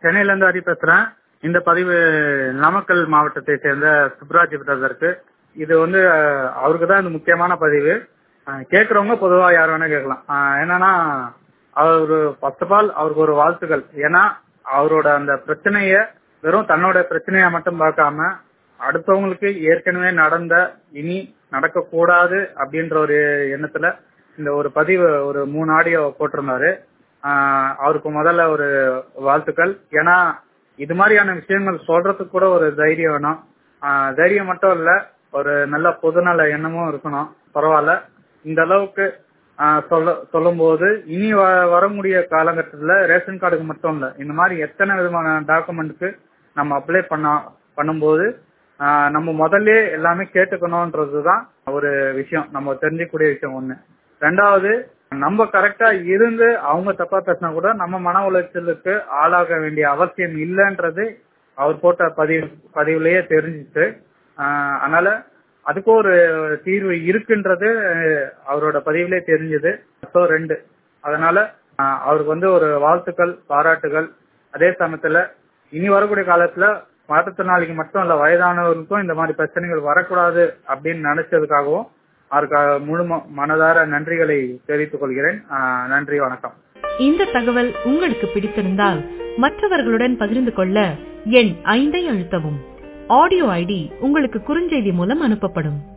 சென்னையில இருந்து ஹரி பேசுறேன் இந்த பதிவு நாமக்கல் மாவட்டத்தை சேர்ந்த சுப்ராஜ் பிரதருக்கு இது வந்து அஹ், அவருக்கு தான் இது முக்கியமான பதிவு அஹ், கேக்குறவங்க பொதுவா யார் வேணா கேட்கலாம் அஹ், என்னன்னா அவர் ஃபர்ஸ்ட் ஆஃப் ஆல் அவருக்கு ஒரு வாழ்த்துக்கள் ஏன்னா அவரோட அந்த பிரச்சனைய வெறும் தன்னோட பிரச்சனையா மட்டும் பார்க்காம அடுத்தவங்களுக்கு ஏற்கனவே நடந்த இனி நடக்கக்கூடாது அப்படின்ற ஒரு எண்ணத்துல இந்த ஒரு பதிவு ஒரு மூணு ஆடியோ போட்டிருந்தாரு ஆஹ் அவருக்கு முதல்ல ஒரு வாழ்த்துக்கள் ஏன்னா இது மாதிரியான விஷயங்கள் சொல்றதுக்கு கூட ஒரு தைரியம் வேணும் ஆஹ் தைரியம் மட்டும் இல்ல ஒரு நல்ல பொதுநல எண்ணமும் இருக்கணும் பரவாயில்ல இந்த அளவுக்கு ஆஹ் சொல்ல சொல்லும்போது இனி வ- வரக்கூடிய காலகட்டத்துல ரேஷன் கார்டுக்கு மட்டும் இல்ல இந்த மாதிரி எத்தனை விதமான டாக்குமெண்ட்டுக்கு நம்ம அப்ளை பண்ண பண்ணும்போது ஆஹ் நம்ம முதல்ல எல்லாமே கேட்டுக்கணும்ன்றதுதான் ஒரு விஷயம் நம்ம தெரிஞ்சுக்கக்கூடிய விஷயம் ஒண்ணு ரெண்டாவது நம்ம கரெக்டா இருந்து அவங்க தப்பா பேசினா கூட நம்ம மன உளைச்சலுக்கு ஆளாக வேண்டிய அவசியம் இல்லைன்றது அவர் போட்ட பதிவு பதிவுலயே தெரிஞ்சிச்சு ஆஹ் அதனால அதுக்கும் ஒரு தீர்வு இருக்குன்றது அஹ், அவரோட பதிவுலயே தெரிஞ்சது ஸோ ரெண்டு அதனால ஆஹ், அவருக்கு வந்து ஒரு வாழ்த்துக்கள் பாராட்டுகள் அதே சமயத்துல இனி வரக்கூடிய காலத்துல மாற்றுத்திறனாளிக்கு மட்டும் இல்ல வயதானவர்களுக்கும் இந்த மாதிரி பிரச்சனைகள் வரக்கூடாது அப்படின்னு நினைச்சதுக்காகவும் அவருக்கு முழு ம- மனதார நன்றிகளை தெரிவித்துக் கொள்கிறேன் ஆஹ், நன்றி வணக்கம் இந்த தகவல் உங்களுக்கு பிடித்திருந்தால் மற்றவர்களுடன் பகிர்ந்து கொள்ள எண் ஐந்தை அழுத்தவும் ஆடியோ ஐடி உங்களுக்கு குறுஞ்செய்தி மூலம் அனுப்பப்படும்